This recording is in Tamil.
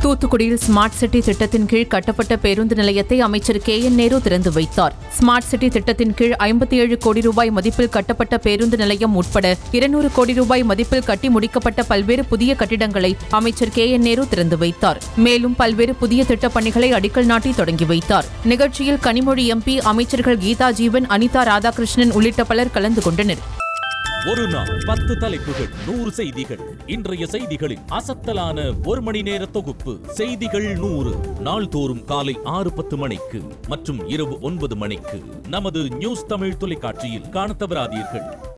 தூத்துக்குடியில் ஸ்மார்ட் சிட்டி திட்டத்தின் கீழ் கட்டப்பட்ட பேருந்து நிலையத்தை அமைச்சர் கே என் நேரு திறந்து வைத்தார் ஸ்மார்ட் சிட்டி திட்டத்தின் கீழ் ஐம்பத்தி ஏழு கோடி ரூபாய் மதிப்பில் கட்டப்பட்ட பேருந்து நிலையம் உட்பட இருநூறு கோடி ரூபாய் மதிப்பில் கட்டி முடிக்கப்பட்ட பல்வேறு புதிய கட்டிடங்களை அமைச்சர் கே என் நேரு திறந்து வைத்தார் மேலும் பல்வேறு புதிய திட்டப் பணிகளை அடிக்கல் நாட்டி தொடங்கி வைத்தார் நிகழ்ச்சியில் கனிமொழி எம்பி அமைச்சர்கள் கீதா ஜீவன் அனிதா ராதாகிருஷ்ணன் உள்ளிட்ட பலர் கலந்து கொண்டனர் ஒரு நாள் பத்து தலைப்புகள் நூறு செய்திகள் இன்றைய செய்திகளின் அசத்தலான ஒரு மணி நேர தொகுப்பு செய்திகள் நூறு நாள்தோறும் காலை ஆறு பத்து மணிக்கு மற்றும் இரவு ஒன்பது மணிக்கு நமது நியூஸ் தமிழ் தொலைக்காட்சியில் காணத் தவறாதீர்கள்